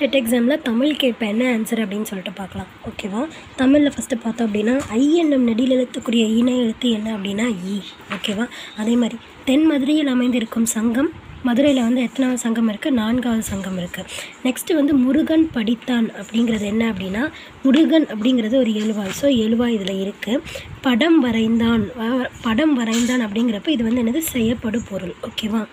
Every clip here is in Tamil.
டெட் எக்ஸாமில் தமிழ் கேட்பேன் என்ன ஆன்சர் அப்படின்னு சொல்லிட்டு பார்க்கலாம் ஓகேவா தமிழில் ஃபஸ்ட்டு பார்த்தோம் அப்படின்னா ஐ என்னும் நெடில் எழுத்துக்குரிய இணை எழுத்து என்ன அப்படின்னா ஈ ஓகேவா அதே மாதிரி தென் மதுரையில் அமைந்திருக்கும் சங்கம் மதுரையில் வந்து எத்தனாவது சங்கம் இருக்குது நான்காவது சங்கம் இருக்குது நெக்ஸ்ட்டு வந்து முருகன் படித்தான் அப்படிங்கிறது என்ன அப்படின்னா முருகன் அப்படிங்கிறது ஒரு எழுவாய் ஸோ எழுவாய் இதில் இருக்குது படம் வரைந்தான் வ- படம் வரைந்தான் அப்படிங்கிறப்ப இது வந்து என்னது செய்யப்படு பொருள் ஓகேவா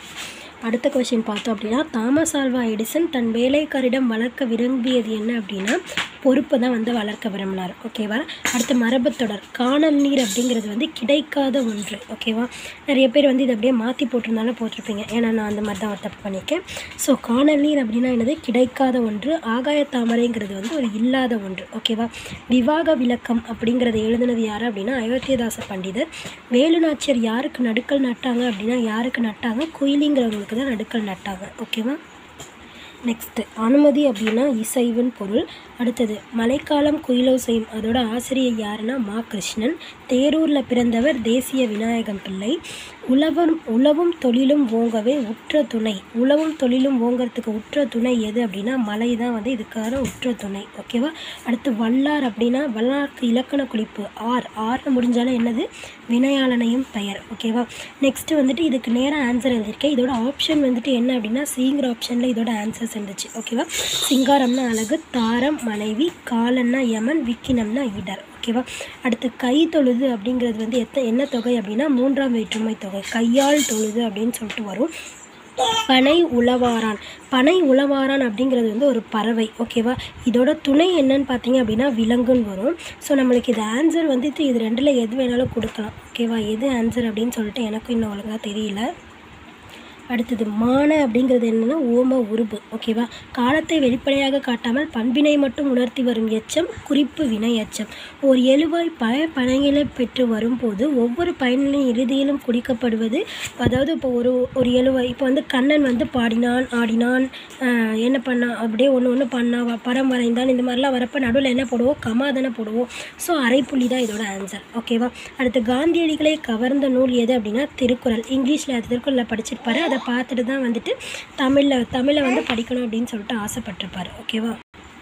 அடுத்த கொஷின் பார்த்தோம் அப்படின்னா தாமஸ் ஆல்வா எடிசன் தன் வேலைக்காரிடம் வளர்க்க விரும்பியது என்ன அப்படின்னா பொறுப்பை தான் வந்து வளர்க்க விரும்பினார் ஓகேவா அடுத்து மரபுத்தொடர் காணல் நீர் அப்படிங்கிறது வந்து கிடைக்காத ஒன்று ஓகேவா நிறைய பேர் வந்து இதை அப்படியே மாற்றி போட்டிருந்தாலும் போட்டிருப்பீங்க ஏன்னா நான் அந்த மாதிரி தான் ஒரு தப்பு பண்ணியிருக்கேன் ஸோ காணல் நீர் அப்படின்னா என்னது கிடைக்காத ஒன்று ஆகாய தாமரைங்கிறது வந்து ஒரு இல்லாத ஒன்று ஓகேவா விவாக விளக்கம் அப்படிங்கிறத எழுதுனது யார் அப்படின்னா அயோத்தியதாச பண்டிதர் வேலுநாச்சியர் யாருக்கு நடுக்கல் நட்டாங்க அப்படின்னா யாருக்கு நட்டாங்க குயிலிங்கிறவங்களுக்கு தான் நடுக்கல் நட்டாங்க ஓகேவா நெக்ஸ்ட்டு அனுமதி அப்படின்னா இசைவுன்னு பொருள் அடுத்தது மழைக்காலம் குயிலோசையும் அதோட ஆசிரியர் யாருன்னா மா கிருஷ்ணன் தேரூரில் பிறந்தவர் தேசிய விநாயகம் பிள்ளை உழவும் உழவும் தொழிலும் ஓங்கவே உற்ற துணை உழவும் தொழிலும் ஓங்கிறதுக்கு உற்ற துணை எது அப்படின்னா மலை தான் வந்து இதுக்கான உற்ற துணை ஓகேவா அடுத்து வல்லார் அப்படின்னா வல்லாருக்கு இலக்கண குறிப்பு ஆர் ஆர்னு முடிஞ்சாலும் என்னது வினையாளனையும் பெயர் ஓகேவா நெக்ஸ்ட்டு வந்துட்டு இதுக்கு நேராக ஆன்சர் எழுதியிருக்கேன் இதோட ஆப்ஷன் வந்துட்டு என்ன அப்படின்னா சிங்கிற ஆப்ஷனில் இதோட ஆன்சர்ஸ் இருந்துச்சு ஓகேவா சிங்காரம்னா அழகு தாரம் மனைவி காலன்னா யமன் விக்கினம்னா இடர் ஓகேவா அடுத்து கை தொழுது அப்படிங்கிறது வந்து எத்த என்ன தொகை அப்படின்னா மூன்றாம் வேற்றுமை தொகை கையால் தொழுது அப்படின்னு சொல்லிட்டு வரும் பனை உளவாரான் பனை உளவாரான் அப்படிங்கிறது வந்து ஒரு பறவை ஓகேவா இதோட துணை என்னன்னு பார்த்தீங்க அப்படின்னா விலங்குன்னு வரும் ஸோ நம்மளுக்கு இது ஆன்சர் வந்துட்டு இது ரெண்டில் எது வேணாலும் கொடுக்கலாம் ஓகேவா எது ஆன்சர் அப்படின்னு சொல்லிட்டு எனக்கும் இன்னும் ஒழுங்காக தெரியல அடுத்தது மான அப்படிங்கிறது என்னன்னா ஓம உருபு ஓகேவா காலத்தை வெளிப்படையாக காட்டாமல் பண்பினை மட்டும் உணர்த்தி வரும் எச்சம் குறிப்பு வினை எச்சம் ஒரு எழுவாய் பய பனைகளை பெற்று வரும்போது ஒவ்வொரு பயனின் இறுதியிலும் குடிக்கப்படுவது அதாவது இப்போ ஒரு ஒரு எழுவாய் இப்போ வந்து கண்ணன் வந்து பாடினான் ஆடினான் ஆஹ் என்ன பண்ணான் அப்படியே ஒன்று ஒன்று பண்ணா வ- படம் வரைந்தான் இந்த மாதிரிலாம் வரப்போ நடுவில் என்ன போடுவோம் கமாதானே போடுவோம் ஸோ அரைப்புள்ளி தான் இதோட ஆன்சர் ஓகேவா அடுத்து காந்தியடிகளை கவர்ந்த நூல் எது அப்படின்னா திருக்குறள் இங்கிலீஷில் அது திருக்குறளை படிச்சிருப்பாரு அதை பார்த்துட்டு தான் வந்துட்டு தமிழில் தமிழை வந்து படிக்கணும் அப்படின்னு சொல்லிட்டு ஆசைப்பட்டிருப்பாரு ஓகேவா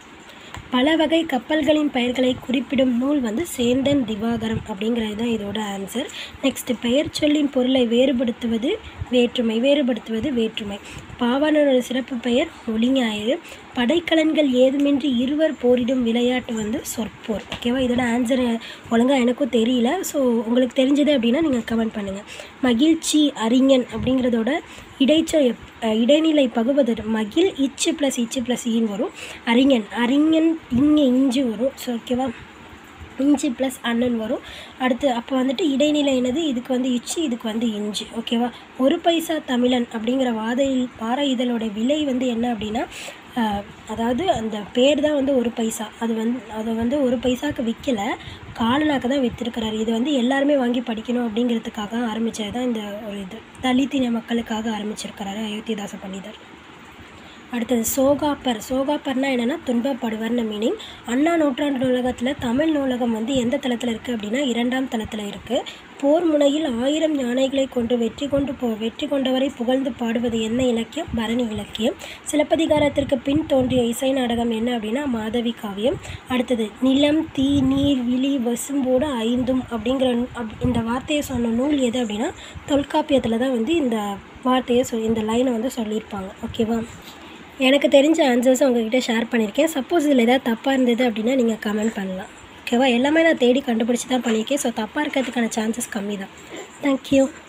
பல வகை கப்பல்களின் பெயர்களை குறிப்பிடும் நூல் வந்து சேந்தன் திவாகரம் அப்படிங்கிறது தான் இதோட ஆன்சர் நெக்ஸ்ட் பெயர் சொல்லின் பொருளை வேறுபடுத்துவது வேற்றுமை வேறுபடுத்துவது வேற்றுமை பாவானோட சிறப்பு பெயர் ஒளிஞாயிறு படைக்கலன்கள் ஏதுமின்றி இருவர் போரிடும் விளையாட்டு வந்து சொற்போர் ஓகேவா இதோட ஆன்சர் ஒழுங்காக எனக்கும் தெரியல ஸோ உங்களுக்கு தெரிஞ்சது அப்படின்னா நீங்கள் கமெண்ட் பண்ணுங்கள் மகிழ்ச்சி அறிஞன் அப்படிங்கிறதோட இடைச்சொல் எப்- அஹ் இடைநிலை பகுவதர் மகிழ் இச்சு ப்ளஸ் இச்சு ப்ளஸ் ஈன்னு வரும் அறிஞன் அறிஞன் இங்கே இஞ்சு வரும் ஸோ ஓகேவா இஞ்சி ப்ளஸ் அண்ணன் வரும் அடுத்து அப்போ வந்துட்டு இடைநிலை என்னது இதுக்கு வந்து இச்சு இதுக்கு வந்து இஞ்சி ஓகேவா ஒரு பைசா தமிழன் அப்படிங்கிற வாத இல்- வார இதழோட விலை வந்து என்ன அப்படின்னா ஆஹ், அதாவது அந்த பேர் தான் வந்து ஒரு பைசா அது வந்து அதை வந்து ஒரு பைசாக்கு விற்கல காலனாக்க தான் விற்றுருக்கிறாரு இது வந்து எல்லாருமே வாங்கி படிக்கணும் அப்படிங்கிறதுக்காக ஆரம்பித்தது தான் இந்த ஒரு இது தலித்தின மக்களுக்காக ஆரம்பிச்சிருக்கிறாரு அயோத்திதாச பண்டிதர் அடுத்தது சோகாப்பர் சோகாப்பர்னா என்னென்னா துன்பப்படுவர்னு மீனிங் அண்ணா நூற்றாண்டு நூலகத்தில் தமிழ் நூலகம் வந்து எந்த தளத்தில் இருக்குது அப்படின்னா இரண்டாம் தளத்தில் இருக்குது போர் முனையில் ஆயிரம் யானைகளை கொண்டு வெற்றி கொண்டு போ வெற்றி கொண்டவரை புகழ்ந்து பாடுவது என்ன இலக்கியம் பரணி இலக்கியம் சிலப்பதிகாரத்திற்கு பின் தோன்றிய இசை நாடகம் என்ன அப்படின்னா மாதவி காவியம் அடுத்தது நிலம் தீ நீர் விழி வசும்போடு ஐந்தும் அப்படிங்கிற நூ- அப் இந்த வார்த்தையை சொன்ன நூல் எது அப்படின்னா தொல்காப்பியத்தில் தான் வந்து இந்த வார்த்தையை சொல் இந்த லைனை வந்து சொல்லியிருப்பாங்க ஓகேவா எனக்கு தெரிஞ்ச ஆன்சர்ஸை உங்ககிட்ட ஷேர் பண்ணியிருக்கேன் சப்போஸ் இதில் ஏதாவது தப்பாக இருந்தது அப்படின்னா நீங்கள் கமெண்ட் பண்ணலாம் ஓகேவா எல்லாமே நான் தேடி கண்டுபிடிச்சி தான் பண்ணியிருக்கேன் ஸோ தப்பாக இருக்கிறதுக்கான சான்சஸ் கம்மி தான் தேங்க்யூ